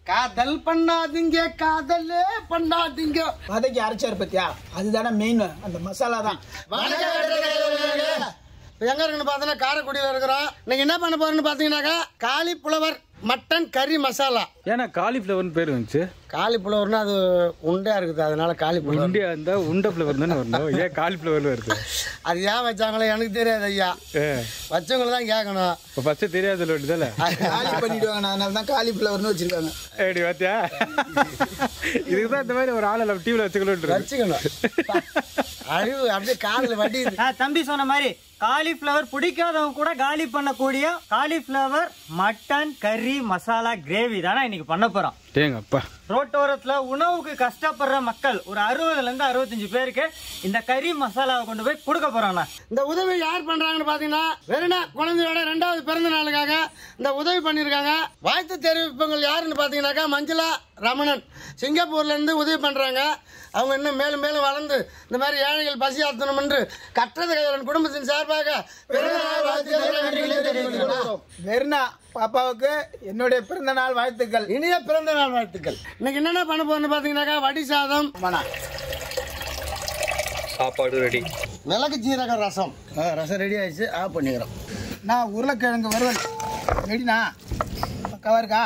காதல் பண்ணாதீங்க காதலே பண்ணாதீங்க வதக்கி அரைச்சாரு பத்தியா அதுதானே மெயின் அந்த மசாலா தான் இப்போ எங்க இருக்குன்னு பார்த்தோன்னா காரைக்குடியில் இருக்கிறோம் இன்னைக்கு என்ன பண்ண போறோம்னு பார்த்தீங்கன்னாக்கா காலிஃப்ளவர் மட்டன் கறி மசாலா ஏன்னா காலிஃப்ளவர்னு பேர் வந்துச்சு காலிஃப்ளவர்னா அது உண்டையா இருக்குது அதனால காலிஃப்ளவர் இந்தியா இருந்தா உண்டை ஃப்ளவர் தானே வரணும் ஏன் காலிஃப்ளவர் வருது அது ஏன் வச்சாங்களோ எனக்கு தெரியாது ஐயா ஏ வச்சவங்களை தான் கேட்கணும் இப்போ ஃபர்ஸ்ட் தெரியாது வேண்டியதானே காலி பண்ணிடுவாங்க அதனால தான் காலிஃப்ளவர்னு வச்சிருக்காங்க ஏடி பாத்தியா இதுக்கு தான் இந்த மாதிரி ஒரு ஆளை நம்ம டிவியில் வச்சுக்கணும் வச்சுக்கணும் அழிவு அப்படியே காதில் வட்டி ஆ, தம்பி சொன்ன மாதிரி காலிஃப்ளவர் பிடிக்காதவங்க கூட காலி பண்ணக்கூடிய காலிஃப்ளவர் மட்டன் கறி மசாலா கிரேவி தானே இன்னைக்கு பண்ண போறோம் டேங்க அப்பா ரோட்டோரத்துல உணவுக்கு கஷ்டப்படுற மக்கள் ஒரு அறுபதுல இருந்து அறுபத்தஞ்சு பேருக்கு இந்த கறி மசாலாவை கொண்டு போய் கொடுக்க போறோம்ண்ணா இந்த உதவி யார் பண்றாங்கன்னு பாத்தீங்கன்னா வெறுனா குழந்தையோட ரெண்டாவது பிறந்த நாளுக்காக இந்த உதவி பண்ணியிருக்காங்க வாழ்த்து தெரிவிப்பவங்க யாருன்னு பாத்தீங்கன்னாக்கா மஞ்சுளா ரமணன் சிங்கப்பூர்ல இருந்து உதவி பண்றாங்க அவங்க இன்னும் மேலும் மேலும் வளர்ந்து இந்த மாதிரி ஏழைகள் பசி ஆத்தணும் என்று கற்றது கைவரன் குடும்பத்தின் சார்பாக பிறந்த நாள் வாழ்த்துக்களை தெரிவித்துக் கொள்கிறோம். வெறுனா பாப்பாவுக்கு என்னுடைய பிறந்த நாள் வாழ்த்துக்கள் இனிய பிறந்த நாள் வாழ்த்துக்கள் இன்னைக்கு என்னென்ன பண்ண போறோம்னு பாத்தீங்கன்னாக்கா வடி சாதம் சாப்பாடு ரெடி மிளகு ஜீரக ரசம் ஆ, ரசம் ரெடி ஆயிடுச்சு ஆஃப் பண்ணிக்கிறோம் நான் உருளைக்கிழங்கு வறுவல் ரெடினா பக்காவா இருக்கா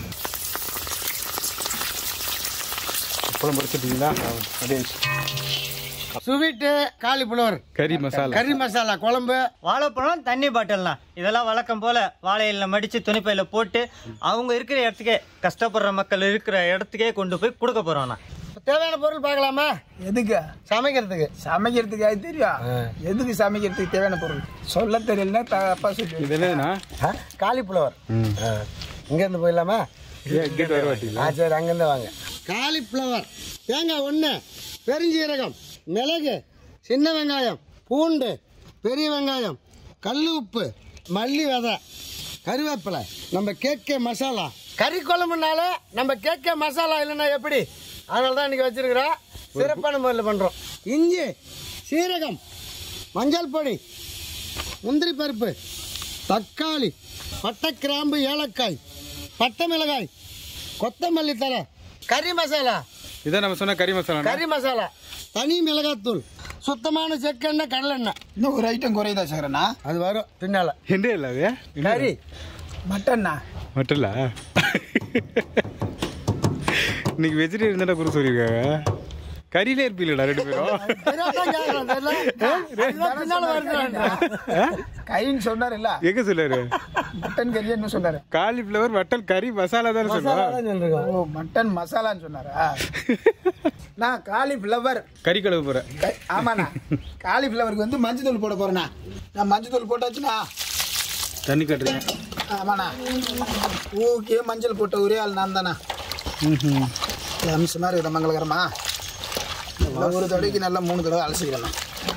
அப்புறம் படிச்சிட்டீங்களா அப்படியே ஸ்வீட்டு காலிஃப்ளவர் கறி மசாலா கறி மசாலா குழம்பு வாழைப்பழம் தண்ணி பாட்டில்னா இதெல்லாம் வழக்கம் போல வாழையில மடிச்சு துணிப்பையில போட்டு அவங்க இருக்கிற இடத்துக்கே கஷ்டப்படுற மக்கள் இருக்கிற இடத்துக்கே கொண்டு போய் கொடுக்க போறோம்ண்ணா தேவையான பொருள் பார்க்கலாமா எதுக்கு சமைக்கிறதுக்கு சமைக்கிறதுக்கு அது தெரியும் எதுக்கு சமைக்கிறதுக்கு தேவையான பொருள் சொல்ல தெரியலன்னா தப்பா சொல்லி இது என்னதுண்ணா காலிஃப்ளவர் ம் இங்கேருந்து போயிடலாமா ஏன் கேட்டு வர மாட்டீங்களா ஆ சரி அங்கேருந்து வாங்க காலிஃப்ளவர் தேங்காய் ஒன்று பெருஞ்சீரகம் மிளகு சின்ன வெங்காயம் பூண்டு பெரிய வெங்காயம் கல் உப்பு மல்லி விதை கருவேப்பிலை நம்ம கேட்க மசாலா கறி குழம்புனால நம்ம கேட்க மசாலா இல்லைன்னா எப்படி அதனால தான் இன்றைக்கி வச்சுருக்குறோம் சிறப்பான முறையில் பண்ணுறோம் இஞ்சி சீரகம் மஞ்சள் பொடி முந்திரி பருப்பு தக்காளி பட்டை கிராம்பு ஏலக்காய் பட்டை மிளகாய் கொத்தமல்லி தலை கறி மசாலா இதான் நம்ம சொன்ன கறி மசாலா கறி மசாலா தனி மிளகாத்தூள் சுத்தமான செக்கெண்ணெய் கடலெண்ணெய் இன்னும் ஒரு ஐட்டம் குறையுதா சேகரண்ணா அது வரும் பின்னால என்ன இல்லை அது கறி மட்டன்னா மட்டும்ல இன்னைக்கு வெஜிடேரியன் தானே குரு சொல்லியிருக்காங்க கறியிலே இருப்பீங்களா ரெண்டு பேரும் தெரியாதான் கேக்குறேன், தெரியல. அதுதான் பின்னால வருதுன்றேன். கைன்னு சொன்னார் இல்ல எங்க சொல்லாரு மட்டன் கறி என்ன சொன்னாரு காலிஃப்ளவர் வட்டல் கறி மசாலா தானே மசாலா சொல்லுவா தான் சொல்லிருக்கோம். ஓ மட்டன் மசாலான்னு சொன்னாரா நான் காலிஃப்ளவர் கறி கழுவு போறேன் கை- ஆமாண்ணா காலிஃப்ளவருக்கு வந்து மஞ்சள் தூள் போட போறேண்ணா நான் மஞ்சள் தூள் போட்டாச்சுண்ணா தண்ணி கட்டுறேன் ஆமாண்ணா ஓகே மஞ்சள் போட்ட ஒரே ஆள் நான் தானா அம்சமாக இருக்குது மங்களகரமா நல்லா ஒரு தடவைக்கு நல்லா மூணு தடவை அலசிக்கலாம்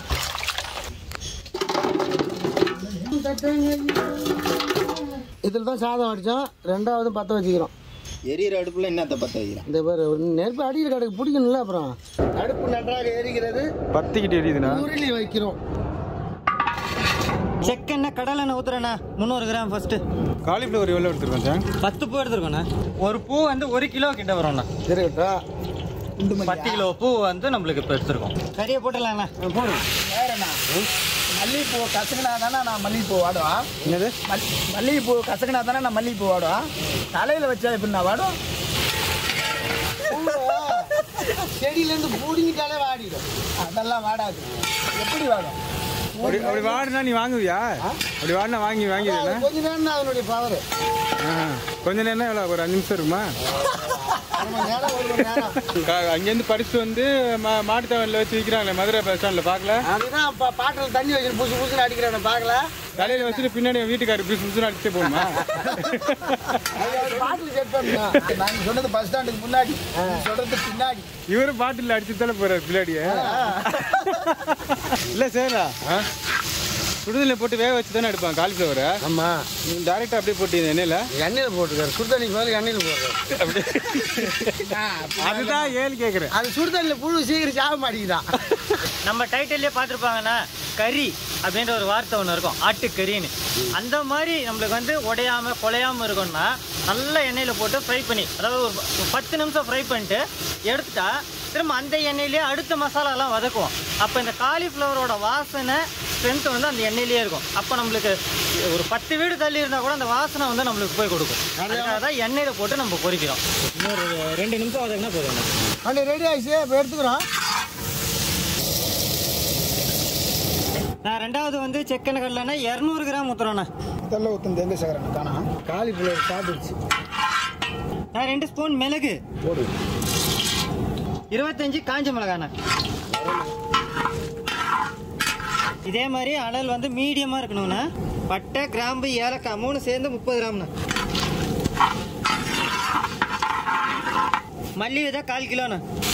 இதுல தான் சாதம் அடிச்சோம் ரெண்டாவது பத்த வச்சுக்கிறோம் எரியிற அடுப்புல என்னத்த பத்த வைக்கிறேன் இந்த பாரு ஒரு நெருப்பு அடிக்கிற கடைக்கு பிடிக்கணும்ல அப்புறம் அடுப்பு நன்றாக எரிகிறது பத்திக்கிட்டு எரியுதுண்ணா உருளி வைக்கிறோம் செக்கெண்ணெய் கடலெண்ணெய் ஊத்துறேண்ணா முந்நூறு கிராம் ஃபர்ஸ்ட் காலிஃப்ளவர் எவ்வளோ எடுத்துருக்கோம் சார் பத்து பூ எடுத்துருக்கோண்ணா ஒரு பூ வந்து ஒரு கிலோ கிட்ட வரும்ண்ணா இருக்கட்டும் பத்து கிலோ பூ வந்து நம்மளுக்கு இப்போ எடுத்துருக்கோம் கறியை போட்டுடலாண்ணா போடு வேறண்ணா மல்லிகைப்பூ கசக்கினா தானே நான் மல்லிகைப்பூ வாடுவா என்னது மல் மல்லிகைப்பூ கசக்கினா தானே நான் மல்லிகைப்பூ வாடுவா தலையில் வச்சா எப்படி நான் வாடும் செடியில இருந்து பூடிங்கிட்டாலே வாடிடும் அதெல்லாம் வாடாது எப்படி வாடும் அப்படி அப்படி வாடினா நீ வாங்குவியா அப்படி வாடினா வாங்கி வாங்கிடுவேண்ணா கொஞ்ச நேரம் தான் அதனுடைய பவர் கொஞ்ச நேரம் எவ்வளோ ஒரு அஞ்சு நிமிஷம் இருக்குமா அரை மணி நேரம் ஒரு மணி நேரம் கா- அங்கேருந்து படிச்சுட்டு வந்து மா மாட்டுத்தாவணியில் வச்சு விற்கிறாங்களே மதுரை பஸ் ஸ்டாண்டில் பார்க்கல அதுதான் பா- பாட்டில் தண்ணி வச்சு புசு புசுன்னு அடிக்கிறவன பார்க்கல தலையில் வச்சுட்டு பின்னாடி என் வீட்டுக்காரர் பிசு பிசுன்னு அடிச்சுட்டே போகணுமா பாட்டில் செட் பண்ணணும் நாங்கள் சொன்னது பஸ் ஸ்டாண்டுக்கு முன்னாடி நீ சொல்றது பின்னாடி இவரும் பாட்டில் அடிச்சு தானே போறாரு பின்னாடியே இல்லை சேரா சுடுதண்ணில் போட்டு வேக வச்சு தானே எடுப்பாங்க காலிஃப்ளவரை ஆமாம் டேரெக்டாக அப்படியே போட்டு எண்ணெயில் எண்ணெயில் போட்டுருக்காரு சுடுதண்ணிக்கு மேலே எண்ணெயில் போடுறாரு அதுதான் ஏழு கேட்குறேன் அது சுடுதண்ணியில் புழு சீக்கிரம் சாக மாட்டேங்குதான் நம்ம டைட்டில்லே பார்த்துருப்பாங்கன்னா கறி அப்படின்ற ஒரு வார்த்தை ஒன்று இருக்கும் ஆட்டுக்கறின்னு அந்த மாதிரி நம்மளுக்கு வந்து உடையாம குலையாம இருக்கணும்னா நல்ல எண்ணெயில் போட்டு ஃப்ரை பண்ணி அதாவது ஒரு ப- ஒரு பத்து நிமிஷம் ஃப்ரை பண்ணிட்டு எடுத்துட்டா திரும்ப அந்த எண்ணெயிலேயே அடுத்த மசாலாலாம் வதக்குவோம் அப்போ இந்த காலிஃப்ளவரோட வாசனை ஸ்ட்ரென்த் வந்து அந்த எண்ணெயிலேயே இருக்கும் அப்போ நம்மளுக்கு ஒரு பத்து வீடு தள்ளி இருந்தால் கூட அந்த வாசனை வந்து நம்மளுக்கு போய் கொடுக்கும் அதுக்காக தான் எண்ணெயில் போட்டு நம்ம பொரிக்கிறோம் இன்னொரு ரெண்டு நிமிஷம் வதக்குனா போதும் வண்டி ரெடி ஆயிடுச்சு இப்போ எடுத்துக்கிறோம் நான் ரெண்டாவது வந்து செக்கெண்ண கடலைன்னா இரநூறு கிராம் ஊற்றுறோண்ணா இதெல்லாம் ஊற்றும் தேங்காய் சேகரன் தானா காலிஃப்ளவர் சாப்பிடுச்சு நான் ரெண்டு ஸ்பூன் மிளகு போடு இருபத்தஞ்சு காஞ்ச மிளகாண்ணா இதே மாதிரி அனல் வந்து மீடியமாக இருக்கணும்ண்ணா பட்டை கிராம்பு ஏலக்காய் மூணு சேர்ந்து முப்பது கிராம்ண்ணா மல்லி விதை கால் கிலோண்ணா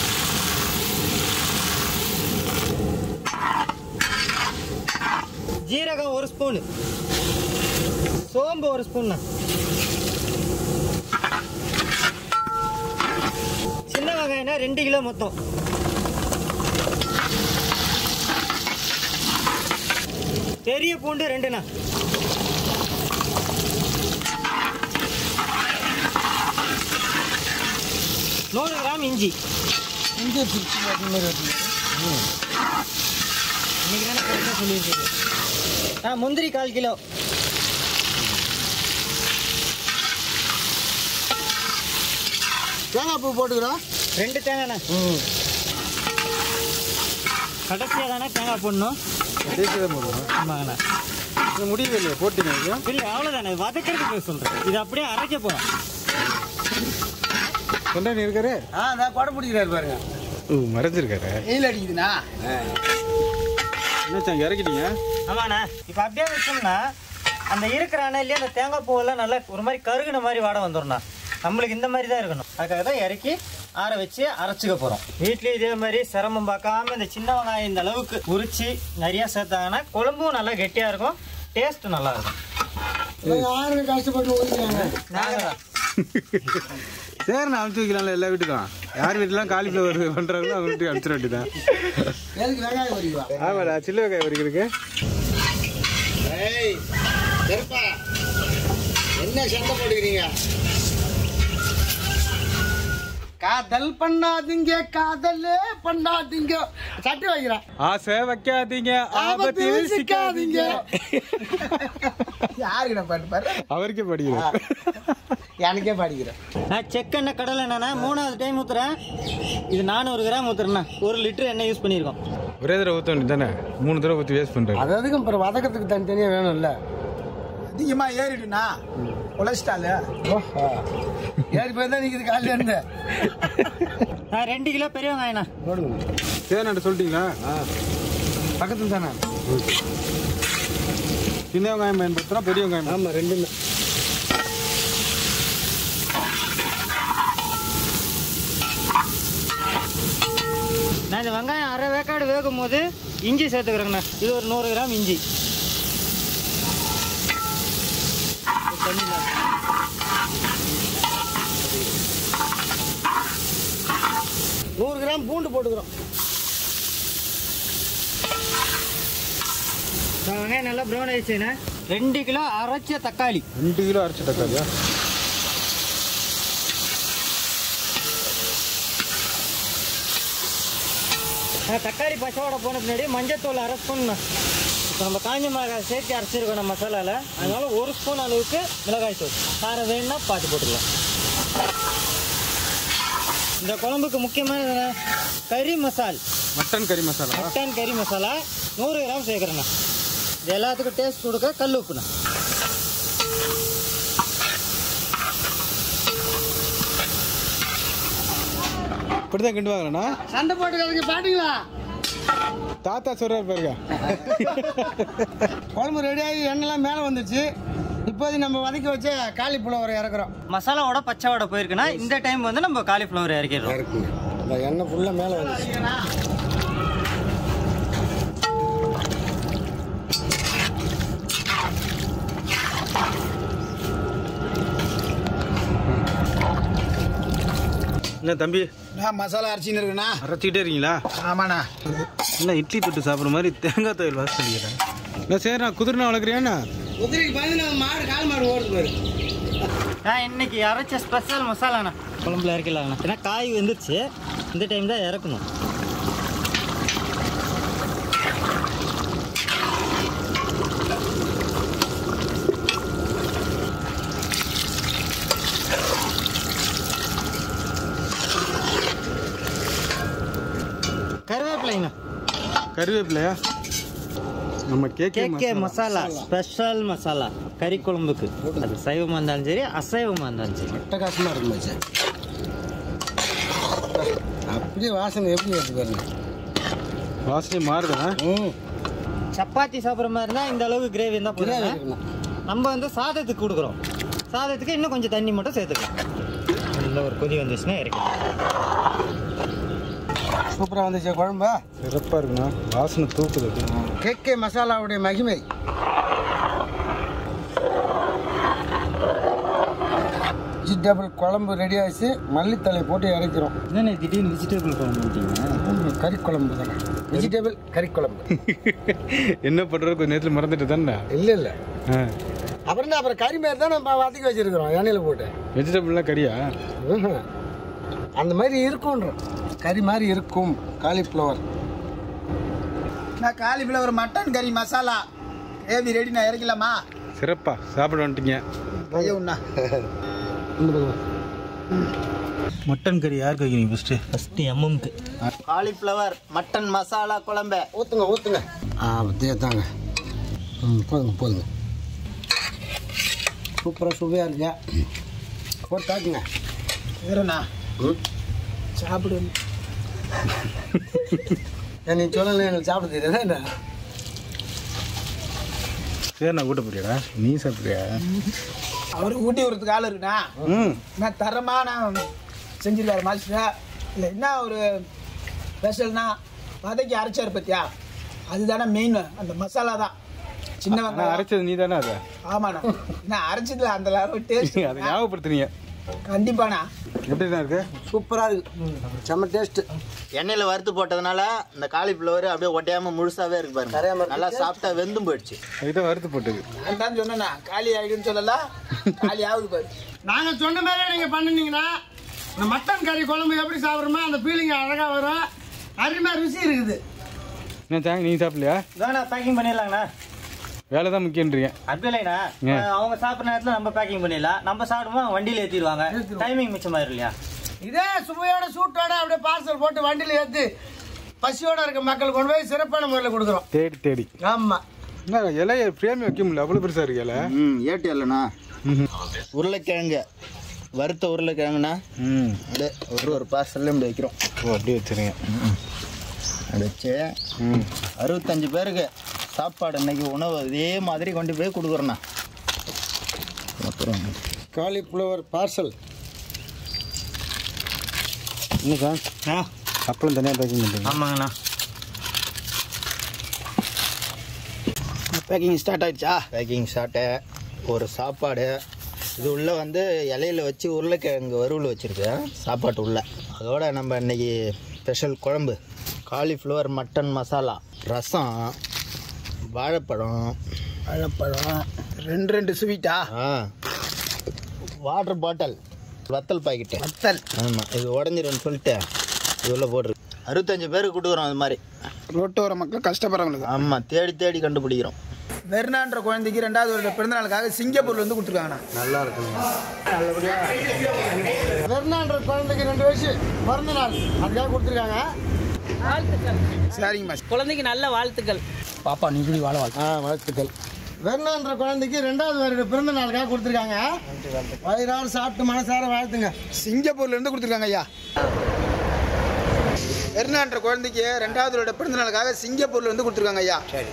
ஜீரகம் ஒரு ஸ்பூனு சோம்பு ஒரு ஸ்பூன்ண்ணா சின்ன வெங்காயம்னா ரெண்டு கிலோ மொத்தம் பெரிய பூண்டு ரெண்டுண்ணா நூறு கிராம் இஞ்சி இங்கே பிரிச்சு போட்ட மாதிரி வெட்டணும். இன்னைக்கு தானே கரெக்டாக சொல்லியிருக்கீங்க ஆ முந்திரி கால் கிலோ தேங்காய் பூ போட்டுக்கிறோம் ரெண்டு தேங்காய்ண்ணா ம் கடைசியாக தானே தேங்காய் போடணும் பேசிதான் போடுவோம் ஆமாங்கண்ணா இது முடியவே இல்லையா போட்டீங்க இது இல்லை அவ்வளோதானே வதக்கிறதுக்கு சொல்கிறேன் இது அப்படியே அரைக்க போகிறோம் கொண்டாடி இருக்காரு ஆ நான் கொடை பிடிக்கிறாரு பாருங்க ஓ மறைஞ்சிருக்காரு வெயில் அடிக்குதுண்ணா என்னாச்சாங்க இறக்கிட்டீங்க ஆமாண்ணா இப்போ அப்படியே வச்சோம்னா அந்த இருக்கிற அணையிலேயே அந்த தேங்காய் பூவெல்லாம் நல்லா ஒரு மாதிரி கருகுன மாதிரி வாட வந்துடும்ண்ணா நம்மளுக்கு இந்த மாதிரி தான் இருக்கணும் அதுக்காக தான் இறக்கி ஆற வச்சு அரைச்சிக்க போகிறோம் வீட்லேயும் இதே மாதிரி சிரமம் பார்க்காம இந்த சின்ன வெங்காயம் இந்த அளவுக்கு உரிச்சு நிறையா சேர்த்தாங்கன்னா குழம்பும் நல்லா கெட்டியாக இருக்கும் டேஸ்ட்டும் நல்லா இருக்கும் இவங்க ஆறு கஷ்டப்பட்டு ஓடிக்கிறாங்க நாங்கள் சரி நான் அனுப்பிச்சு வைக்கலாம்ல எல்லா வீட்டுக்கும் யார் வீட்டுலாம் காலிஃப்ளவர் பண்ணுறாங்களோ அவங்க வீட்டுக்கு அனுப்பிச்சிட வேண்டியதான் எதுக்கு வெங்காயம் வரிக்குவா ஆமாடா சில்லு வெங்காயம் வரைக்கிறதுக்கு ஏய் செருப்பா என்ன சண்டை போட்டுக்கிறீங்க காதல் பண்ணாதீங்க காதலே பண்ணாதீங்க சட்டி வைக்கிறேன் ஆசை வைக்காதீங்க ஆபத்தில் சிக்காதீங்க யாருக்கு நான் பாட்டு பாரு அவருக்கே படிக்கிறேன் எனக்கே படிக்கிறேன் நான் செக் எண்ணெய் கடலை என்னன்னா மூணாவது டைம் ஊற்றுறேன் இது நானூறு கிராம் ஊற்றுறேண்ணா ஒரு லிட்டர் எண்ணெய் யூஸ் பண்ணியிருக்கோம் ஒரே தடவை ஊற்ற வேண்டியது தானே மூணு தடவை ஊற்றி வேஸ்ட் பண்ணுறாரு அது அதுக்கும் அப்புறம் வதக்கத்துக்கு தனித்தனியாக வேணும்ல அதிகமா ஏறிடுண்ணா கொலஸ்ட்ரால் ஏறி போய் தான் நிற்கிது காலையில இருந்து நான் ரெண்டு கிலோ பெரிய வெங்காயண்ணா போடுங்க சரி சொல்லிட்டீங்களா பக்கத்தில் தானே சின்ன வெங்காயம் பயன்படுத்துகிறோம் பெரிய வெங்காயம் ஆமாம் ரெண்டுமே நான் இந்த வெங்காயம் அரை வேக்காடு வேகும் போது இஞ்சி சேர்த்துக்கிறேங்கண்ணா இது ஒரு நூறு கிராம் இஞ்சி நூறு கிராம் பூண்டு போட்டுக்கிறோம் நான் வெங்காயம் நல்லா ப்ரௌன் ஆயிடுச்சுண்ணா ரெண்டு கிலோ அரைச்ச தக்காளி ரெண்டு கிலோ அரைச்சி தக்காளியா நான் தக்காளி பச்சையோட போன பின்னாடி மஞ்சத்தூள் அரை ஸ்பூன் இப்போ நம்ம காஞ்ச மிளகாய் சேர்த்து அரைச்சிருக்கோம் நம்ம மசாலாவில் அதனால ஒரு ஸ்பூன் அளவுக்கு மிளகாய் தூள் காரம் வேணும்னா பார்த்து போட்டுக்கலாம் இந்த குழம்புக்கு முக்கியமானது என்ன? கறி மசால் மட்டன் கறி மசாலா மட்டன் கறி மசாலா நூறு கிராம் சேர்க்குறேண்ணா இது எல்லாத்துக்கும் டேஸ்ட் கொடுக்க கல் உப்புண்ணா இப்படி தான் கிண்டு வாங்கண்ணா சண்டை போட்டுக்கிறதுக்கு பாட்டிங்களா தாத்தா சொல்கிறார் பாருங்க குழம்பு ரெடியாகி எண்ணெய்லாம் மேலே வந்துச்சு இப்போது நம்ம வதக்கி வச்ச காலிஃப்ளவர் இறக்குறோம் மசாலாவோட பச்சை வடை போயிருக்குன்னா இந்த டைம் வந்து நம்ம காலிஃப்ளவர் இறக்கிடுறோம் இறக்குங்க இந்த எண்ணெய் ஃபுல்லாக மேலே வந்துச்சு என்ன தம்பி நான் மசாலா அரைச்சின்னு இருக்குண்ணா அரைச்சிக்கிட்டே இருக்கீங்களா ஆமாண்ணா என்ன இட்லி தொட்டு சாப்பிட்ற மாதிரி தேங்காய் துவையல் வாசம் அடிக்கிறேன் என்ன சரி நான் குதிரை வளர்க்குறியாண்ணா குதிரைக்கு பதினஞ்சு மாடு கால் மாடு ஓடுது பாரு நான் இன்னைக்கு அரைச்ச ஸ்பெஷல் மசாலாண்ணா குழம்புல இறக்கலாங்கண்ணா ஏன்னா காய் வந்துருச்சு இந்த டைம் தான் இறக்கணும் கருவேப்பிலைங்கண்ணா கருவேப்பிலையா நம்ம கேக்கே கேக்கே மசாலா ஸ்பெஷல் மசாலா கறி குழம்புக்கு அது சைவமாக இருந்தாலும் சரி அசைவமாக இருந்தாலும் சரி அட்டகாசமாக இருக்கும் மச்சி அப்படியே வாசனை எப்படி வருது பாருங்க வாசனை மாறுதா ம் சப்பாத்தி சாப்பிட்ற மாதிரி இருந்தால் இந்த அளவுக்கு கிரேவி இருந்தால் கிரேவி போதும் இருக்கணும். நம்ம வந்து சாதத்துக்கு கொடுக்குறோம் சாதத்துக்கு இன்னும் கொஞ்சம் தண்ணி மட்டும் சேர்த்துக்கலாம் இந்த ஒரு கொதி வந்துச்சுன்னா இறக்கலாம் சூப்பராக வந்துச்சு குழம்பா சிறப்பாக இருக்குண்ணா வாசனை தூக்குது அப்படியே. கேக்கே மசாலாவுடைய மகிமை வெஜிடபிள் குழம்பு ரெடி ஆயிடுச்சு மல்லித்தலை போட்டு இறக்கிறோம் என்னென்ன திடீர்னு வெஜிடபிள் குழம்பு ஊற்றிங்க கறி குழம்பு தானே வெஜிடபிள் கறி குழம்பு என்ன பண்ணுறது கொஞ்சம் நேரத்தில் மறந்துட்டு தானே இல்லை இல்லை ஆ அப்புறம் என்ன அப்புறம் கறி மாதிரி தான் நம்ம வதக்கி வச்சிருக்கிறோம் எண்ணெயில் போட்டு வெஜிடபிள்லாம் கறியா ம்ஹும். அந்த மாதிரி இருக்கும்ன்றோம் கறி மாதிரி இருக்கும் காலிஃப்ளவர் நான் காலிஃப்ளவர் மட்டன் கறி மசாலா கிரேவி ரெடி நான் இறக்கலாமா சிறப்பா சாப்பிட வந்துட்டீங்க ஐயோண்ணா மட்டன் கறி யாருக்கு வைக்கிறீங்க ஃபஸ்ட்டு ஃபஸ்ட்டு எம்எம்க்கு காலிஃப்ளவர் மட்டன் மசாலா குழம்பு ஊற்றுங்க ஊற்றுங்க ஆ அப்படியே தாங்க ம் போதுங்க போதுங்க சூப்பராக சுவையாக இருக்கியா போட்டு தாக்குங்க வேறண்ணா ம் சாப்பிடு ஏன் நீ சொல்லலை எனக்கு சாப்பிட தெரியாதா என்ன சரி நான் கூட்ட போறியாடா நீ சாப்பிட்றியா அவருக்கு ஊட்டி விடுறதுக்கு ஆள் இருக்குண்ணா ம் நான் தரமா நான் செஞ்சிருக்காரு மாஸ்டர் இல்லை என்ன ஒரு ஸ்பெஷல்னா வதக்கி அரைச்சாரு பத்தியா அதுதானே மெயின் அந்த மசாலா தான் சின்ன நான் வெங்காயம் அரைச்சது நீ தானே அதை ஆமாண்ணா நான் அரைச்சதுல அந்த அளவு டேஸ்ட் அதை ஞாபகப்படுத்துறீங்க கண்டிப்பாண்ணா எப்படி தான் இருக்கு சூப்பராக இருக்கு செம்ம டேஸ்ட்டு எண்ணெயில் வறுத்து போட்டதுனால இந்த காலிஃப்ளவர் அப்படியே ஒட்டையாம முழுசாவே இருக்கு கரையாம பாருங்க இருக்கு. நல்லா சாப்பிட்டா வெந்தும் போயிடுச்சு அதுதான் வறுத்து போட்டது நான் தான் சொன்னேண்ணா காலி ஆகிடுன்னு சொல்லலாம் காலி ஆகுது பாரு நாங்கள் சொன்ன மாதிரியே நீங்கள் பண்ணினீங்கன்னா இந்த மட்டன் கறி குழம்பு எப்படி சாப்பிட்றோமோ அந்த ஃபீலிங் அழகாக வரும் அருமையாக ருசி இருக்குது என்ன தாங்க நீ சாப்பிடலையா வேணா பேக்கிங் பண்ணிடலாங்கண்ணா வேலை தான் முக்கியன்றீங்க அப்படி இல்லைண்ணா ஏன்? அவங்க சாப்பிட்ற நேரத்தில் நம்ம பேக்கிங் பண்ணிடலாம் நம்ம சாப்பிடும்போது வண்டியில் ஏற்றிடுவாங்க டைமிங் மிச்சமாயிரும் இல்லையா இதே சுவையோட சூட்டோட அப்படியே பார்சல் போட்டு வண்டியில் ஏற்றி பசியோட இருக்க மக்களுக்கு கொண்டு போய் சிறப்பான முறையில் கொடுக்குறோம் தேடி தேடி ஆமாம் என்ன இலைய ஃப்ரேம் வைக்க முடியல அவ்வளோ பெருசாக இருக்கு இலை ம் ஏட்டு இல்லைண்ணா உருளைக்கிழங்கு வறுத்த உருளைக்கிழங்குண்ணா ம் அப்படியே ஒரு ஒரு பார்சல்ல இப்படி வைக்கிறோம் ஓ அப்படியே வச்சுருங்க அப்படி வச்சு ம் அறுபத்தஞ்சு பேருக்கு சாப்பாடு இன்னைக்கு உணவு இதே மாதிரி கொண்டு போய் கொடுக்குறோண்ணா அப்புறம் காலிஃப்ளவர் பார்சல் என்ன சார் ஆ அப்பளம் தனியாக பேக்கிங் பண்ணுறீங்க ஆமாங்கண்ணா பேக்கிங் ஸ்டார்ட் ஆயிடுச்சா பேக்கிங் ஷாட்டை ஒரு சாப்பாடு இது உள்ள வந்து இலையில வச்சு உருளைக்கிழங்கு வறுவல் வச்சுருக்கேன் சாப்பாட்டு உள்ள அதோட நம்ம இன்னைக்கு ஸ்பெஷல் குழம்பு காலிஃப்ளவர் மட்டன் மசாலா ரசம் வாழைப்பழம் வாழைப்பழம் ரெண்டு ரெண்டு ஸ்வீட்டா ஆ வாட்டர் பாட்டில் வத்தல் பாக்கெட்டு வத்தல் ஆமாம் இது உடஞ்சிரும்னு சொல்லிட்டு இது உள்ள போட்டிருக்கு அறுபத்தஞ்சு பேருக்கு கொடுக்குறோம் அது மாதிரி ரோட்டோர மக்கள் கஷ்டப்படுறவங்களுக்கு ஆமாம் தேடி தேடி கண்டுபிடிக்கிறோம் வெர்னான்ற குழந்தைக்கு ரெண்டாவது வருட பிறந்தநாளுக்காக சிங்கப்பூர்ல இருந்து கொடுத்துருக்காங்கண்ணா நல்லா இருக்குங்க வெர்னான்ற குழந்தைக்கு ரெண்டு வயசு பிறந்த நாள் அதுக்காக கொடுத்துருக்காங்க சரிங்க மாஸ் குழந்தைக்கு நல்ல வாழ்த்துக்கள் பாப்பா நீ இப்படி வாழ ஆ வாழ்த்துக்கள் வெர்னான்ற குழந்தைக்கு ரெண்டாவது வருட பிறந்த நாளுக்காக கொடுத்துருக்காங்க வயிறாறு சாப்பிட்டு மனசார வாழ்த்துங்க சிங்கப்பூர்ல இருந்து கொடுத்துருக்காங்க ஐயா வெர்னான்ற குழந்தைக்கு ரெண்டாவது வருட பிறந்தநாளுக்காக சிங்கப்பூர்ல இருந்து கொடுத்துருக்காங்க ஐயா சரி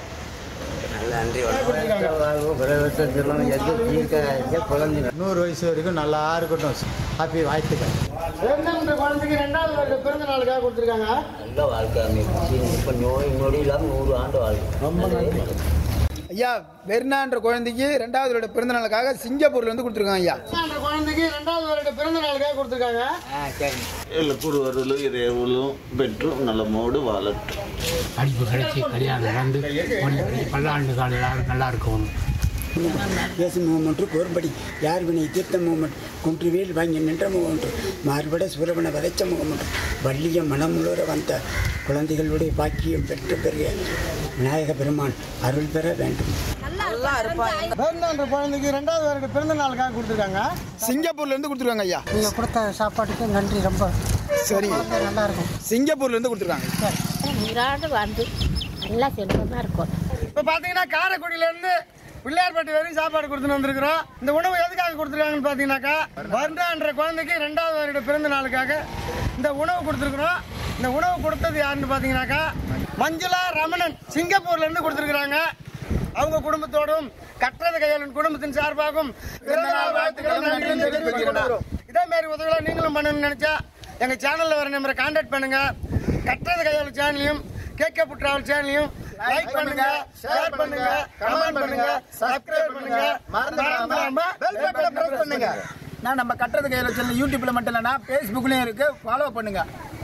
நூறு வயசு வரைக்கும் நல்லா இருக்கட்டும் ஹாப்பி வாழ்த்துக்கள் வெர்னான்ற குழந்தைக்கு ரெண்டாவது வருட பிறந்த நாளுக்காக கொடுத்துருக்காங்க நல்ல வாழ்க்கை அமைப்பு இப்போ நோய் நொடி இல்லாமல் நூறு ஆண்டு வாழ்க்கை ரொம்ப நன்றி ஐயா வெர்னான்ற குழந்தைக்கு ரெண்டாவது பிறந்த நாளுக்காக சிங்கப்பூர்ல இருந்து கொடுத்துருக்காங்க ஐயா அந்த குழந்தைக்கு ரெண்டாவது வருட பிறந்த நாளுக்காக கொடுத்துருக்காங்க எல்லப்புருவர்களும் இறைவலும் பெற்று நலமோடு வாழட்டும் படிப்பு கிடைச்சி கல்யாணம் நடந்து பொண்ணு பல்லாண்டு காலம் எல்லாரும் நல்லா இருக்கணும் இயேசு மூமெண்ட்டு கோர்படி யார் வினை தீர்த்த மூமெண்ட் குன்றுவேல் வாங்கி நின்ற மூமெண்ட் மார்பட சூரவன வதைச்ச மூமெண்ட் வள்ளிய மனமுழுற வந்த குழந்தைகளுடைய பாக்கியம் பெற்று பெரிய விநாயக பெருமான் அருள் பெற வேண்டும் பெருந்தான்ற குழந்தைக்கு ரெண்டாவது வருட பிறந்த நாளுக்காக கொடுத்துருக்காங்க சிங்கப்பூர்ல இருந்து கொடுத்துருக்காங்க ஐயா நீங்கள் கொடுத்த சாப்பாட்டுக்கு நன்றி ரொம்ப சரிங்க நல்லா இருக்கும் சிங்கப்பூர்ல இருந்து கொடுத்துருக்காங்க நீராடு வந்து நல்லா செல்வமாக இருக்கும் இப்போ பார்த்தீங்கன்னா காரைக்குடியிலேருந்து பிள்ளையார்பட்டி வரையும் சாப்பாடு கொடுத்துட்டு வந்திருக்கிறோம் இந்த உணவு எதுக்காக கொடுத்துருக்காங்கன்னு பார்த்தீங்கன்னாக்கா வருடான்ற குழந்தைக்கு ரெண்டாவது வருட பிறந்த நாளுக்காக இந்த உணவு கொடுத்துருக்குறோம் இந்த உணவு கொடுத்தது யாருன்னு பார்த்தீங்கன்னாக்கா மஞ்சுளா ரமணன் சிங்கப்பூர்ல இருந்து கொடுத்துருக்குறாங்க அவங்க குடும்பத்தோடும் கட்டுறது கையாளன் குடும்பத்தின் சார்பாகவும் பிறந்த நாள் வாழ்த்துக்களை நன்றியும் தெரிவித்துக் கொள்கிறோம். இதே மாதிரி உதவிகளை நீங்களும் பண்ணணும்னு நினைச்சா எங்க சேனல்ல வர நம்பரை கான்டாக்ட் பண்ணுங்க கட்டுறது கையாளு சேனலையும் கேகே புட்ராவல் சேனலையும் லைக் பண்ணுங்க ஷேர் பண்ணுங்க கமெண்ட் பண்ணுங்க சப்ஸ்கிரைப் பண்ணுங்க மறந்துடாம பெல் பட்டனை பிரஸ் பண்ணுங்க நான் நம்ம கட்டுறது கையில் வச்சு யூடியூப்ல மட்டும் இல்லைன்னா ஃபேஸ்புக்லயும் இருக்கு ஃபாலோ பண்ணுங்க